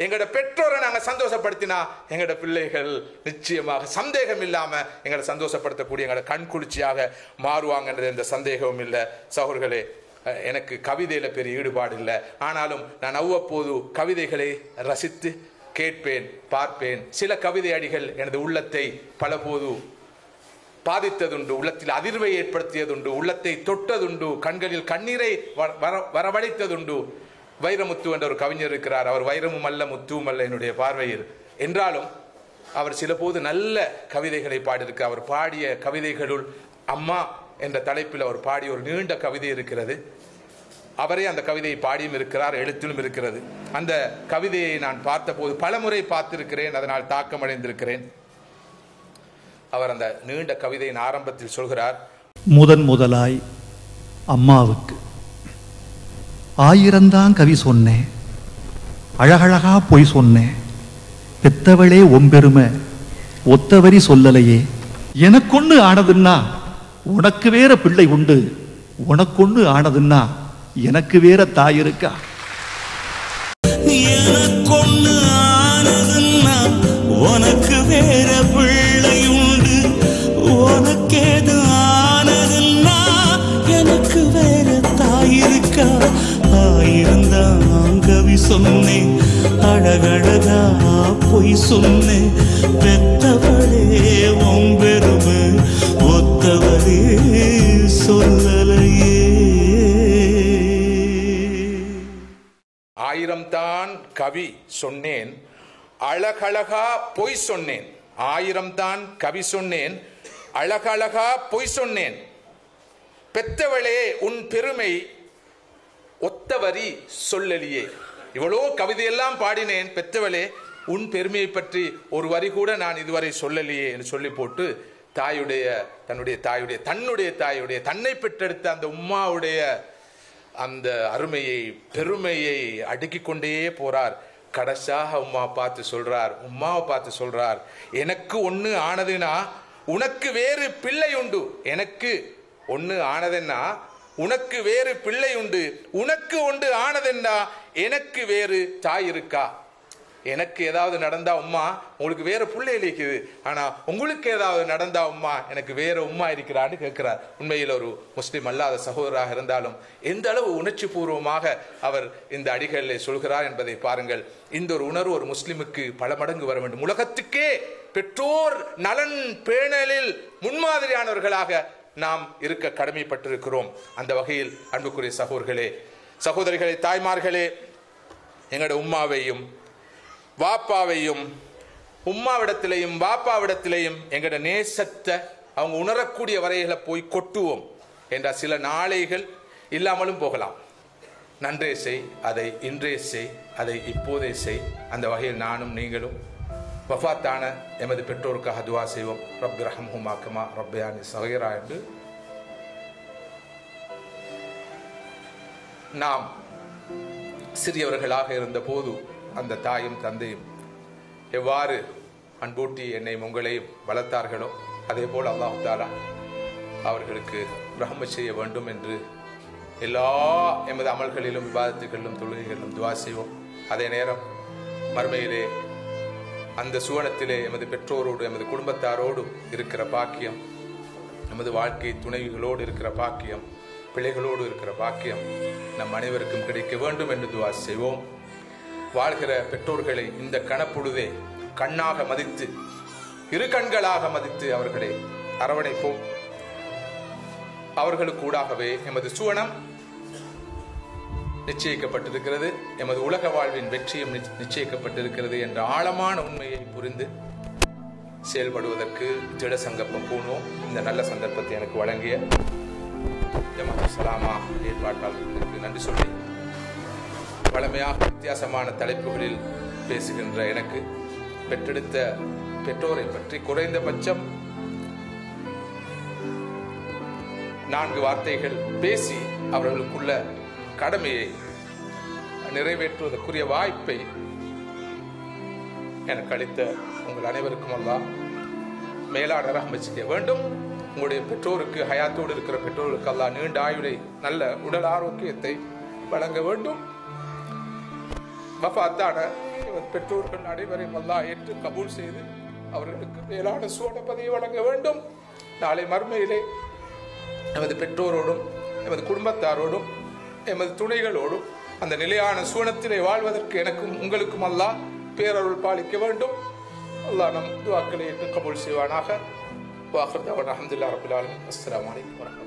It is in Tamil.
எங்களோட பெற்றோரை நாங்க சந்தோஷப்படுத்தினா எங்களோட பிள்ளைகள் நிச்சயமாக சந்தேகம் இல்லாம எங்களை சந்தோஷப்படுத்தக்கூடிய எங்களோட கண் குளிர்ச்சியாக மாறுவாங்கன்றது எந்த சந்தேகமும் இல்லை சகோதரர்களே அஹ், எனக்கு கவிதையில பெரிய ஈடுபாடு இல்லை ஆனாலும் நான் அவ்வப்போது கவிதைகளை ரசித்து கேட்பேன் பார்ப்பேன் சில கவிதை அடிகள் எனது உள்ளத்தை பலபோது பாதித்ததுண்டு உள்ளத்தில் அதிர்வை ஏற்படுத்தியதுண்டு உள்ளத்தை தொட்டதுண்டு கண்களில் கண்ணீரை வர- வர- வரவழைத்ததுண்டு வைரமுத்து என்ற ஒரு கவிஞர் இருக்கிறார் அவர் வைரமும் அல்ல முத்துவும் அல்ல என்னுடைய பார்வையில் என்றாலும் அவர் சில போது நல்ல கவிதைகளை பாடியிருக்க அவர் பாடிய கவிதைகளுள் அம்மா என்ற தலைப்பில் அவர் பாடிய ஒரு நீண்ட கவிதை இருக்கிறது அவரே அந்த கவிதையை பாடியும் இருக்கிறார் எழுத்திலும் இருக்கிறது அந்த கவிதையை நான் பார்த்தபோது பலமுறை பார்த்திருக்கிறேன் அதனால் தாக்கமடைந்திருக்கிறேன் அவர் அந்த நீண்ட கவிதையின் ஆரம்பத்தில் சொல்கிறார் முதன் முதலாய் அம்மாவுக்கு ஆயிரந்தான் கவி சொன்னேன் அழகழகா பொய் சொன்னேன் பெத்தவளே ஒம்பெருமை ஒத்தவரி சொல்லலையே எனக்கொன்னு ஆனதுன்னா உனக்கு வேற பிள்ளை உண்டு உனக்கொன்னு ஆனதுன்னா எனக்கு வேற தாய் இருக்கா எனக்கொன்னு ஆனதுன்னா உனக்கு வேற பிள்ளை உண்டு உனக்கேது ஆனதுன்னா எனக்கு வேற தாய் இருக்கா ஆயிருந்தான் கவி சொன்னேன் அழகழகா பொய் சொன்னேன் பெத்தவளே ஒம்பெருமை ஒத்தவரே சொல்லலையே ஆயிரம் தான் கவி சொன்னேன் அழகழகா பொய் சொன்னேன் ஆயிரம் தான் கவி சொன்னேன் அழகழகா பொய் சொன்னேன் பெத்தவளே உன் பெருமை ஒத்த வரி சொல்லலியே இவ்வளோ கவிதையெல்லாம் பாடினேன் பெத்தவளே உன் பெருமையை பற்றி ஒரு வரி கூட நான் இதுவரை சொல்லலையே என்று சொல்லி போட்டு தாயுடைய தன்னுடைய தாயுடைய தன்னுடைய தாயுடைய தன்னை பெற்றெடுத்த அந்த உம்மாவுடைய அந்த அருமையை பெருமையை அடுக்கிக் கொண்டே போறார் கடைசியாக உம்மா பார்த்து சொல்றார் உம்மாவை பார்த்து சொல்றார் எனக்கு ஒண்ணு ஆனதுன்னா உனக்கு வேறு பிள்ளை உண்டு எனக்கு ஒண்ணு ஆனதுன்னா உனக்கு வேறு பிள்ளை உண்டு உனக்கு ஒன்று ஆனதுன்னா எனக்கு வேறு தாய் இருக்கா எனக்கு ஏதாவது நடந்தா உம்மா உங்களுக்கு வேற பிள்ளை இருக்குது ஆனா உங்களுக்கு ஏதாவது நடந்தா உம்மா எனக்கு வேற உம்மா இருக்கிறான்னு கேட்கிறார் உண்மையில் ஒரு முஸ்லிம் அல்லாத சகோதரராக இருந்தாலும் எந்த அளவு உணர்ச்சி பூர்வமாக அவர் இந்த அடிகளில் சொல்கிறார் என்பதை பாருங்கள் இந்த ஒரு உணர்வு ஒரு முஸ்லிமுக்கு பல மடங்கு வர வேண்டும் உலகத்துக்கே பெற்றோர் நலன் பேணலில் முன்மாதிரியானவர்களாக நாம் இருக்க கடமைப்பட்டிருக்கிறோம் அந்த வகையில் அன்புக்குரிய சகோதரர்களே சகோதரிகளே தாய்மார்களே எங்களோட உம்மாவையும் வாப்பாவையும் உம்மாவிடத்திலையும் வாப்பாவிடத்திலையும் எங்களோட நேசத்தை அவங்க உணரக்கூடிய வரையில போய் கொட்டுவோம் என்ற சில நாளைகள் இல்லாமலும் போகலாம் நன்றே செய் அதை இன்றே செய் அதை இப்போதே செய் அந்த வகையில் நானும் நீங்களும் வஃபாத்தான எமது பெற்றோருக்காக துவா செய்வோம் ரப் ரஹம்ஹுமாக்கமா ரப்பயானி சகீரா என்று நாம் சிறியவர்களாக இருந்தபோது அந்த தாயும் தந்தையும் எவ்வாறு அன்பூட்டி என்னையும் உங்களையும் வளர்த்தார்களோ அதே போல் அல்லாஹ் தாலா அவர்களுக்கு ரஹம செய்ய வேண்டும் என்று எல்லா எமது அமல்களிலும் விவாதத்துகளிலும் தொழுகைகளிலும் துவா செய்வோம் அதே நேரம் மறுமையிலே அந்த சுவனத்திலே எமது பெற்றோரோடு எமது குடும்பத்தாரோடு இருக்கிற பாக்கியம் நமது வாழ்க்கை துணைவிகளோடு இருக்கிற பாக்கியம் பிள்ளைகளோடு இருக்கிற பாக்கியம் நம் அனைவருக்கும் கிடைக்க வேண்டும் என்று துவா செய்வோம் வாழ்கிற பெற்றோர்களை இந்த கணப்பொழுதே கண்ணாக மதித்து இரு கண்களாக மதித்து அவர்களை அரவணைப்போம் அவர்களுக்கு ஊடாகவே எமது சுவனம் நிச்சயிக்கப்பட்டிருக்கிறது எமது உலக வாழ்வின் வெற்றியும் நிச்ச- நிச்சயிக்கப்பட்டிருக்கிறது என்ற ஆழமான உண்மையை புரிந்து செயல்படுவதற்கு திட சங்கப்பம் பூணுவோம் இந்த நல்ல சந்தர்ப்பத்தை எனக்கு வழங்கிய ஜமாத் சலாமா ஏற்பாட்டாளர்களுக்கு நன்றி சொல்லி வளமையாக வித்தியாசமான தலைப்புகளில் பேசுகின்ற எனக்கு பெற்றெடுத்த பெற்றோரை பற்றி குறைந்தபட்சம் நான்கு வார்த்தைகள் பேசி அவர்களுக்குள்ள கடமையை நிறைவேற்றுவதற்குரிய வாய்ப்பை எனக்கு அளித்த உங்கள் அனைவருக்கும் அல்லாஹ் மேலான ரஹ்மத் செய்ய வேண்டும் உங்களுடைய பெற்றோருக்கு ஹயாத்தோடு இருக்கிற பெற்றோருக்கு அல்லாஹ் நீண்ட ஆயுளை நல்ல உடல் ஆரோக்கியத்தை வழங்க வேண்டும் வஃபாத்தான எமது பெற்றோர்கள் அனைவரையும் அல்லாஹ் ஏற்று கபூல் செய்து அவர்களுக்கு மேலான சுவன பதவி வழங்க வேண்டும் நாளை மறுமையிலே எமது பெற்றோரோடும் எமது குடும்பத்தாரோடும் எமது துணைகளோடும் அந்த நிலையான சூனத்திலே வாழ்வதற்கு எனக்கும் உங்களுக்கும் அல்லாஹ் பேரருள் பாலிக்க வேண்டும் அல்லாஹ் நம் துவாக்களை ஏற்று கபூல் செய்வானாக வாஹர் தவன் அஹமதுல்லா ரபுல் ஆலமின் அஸ்ஸலாமு அலைக்கும் வரஹ்மத்துல்லாஹி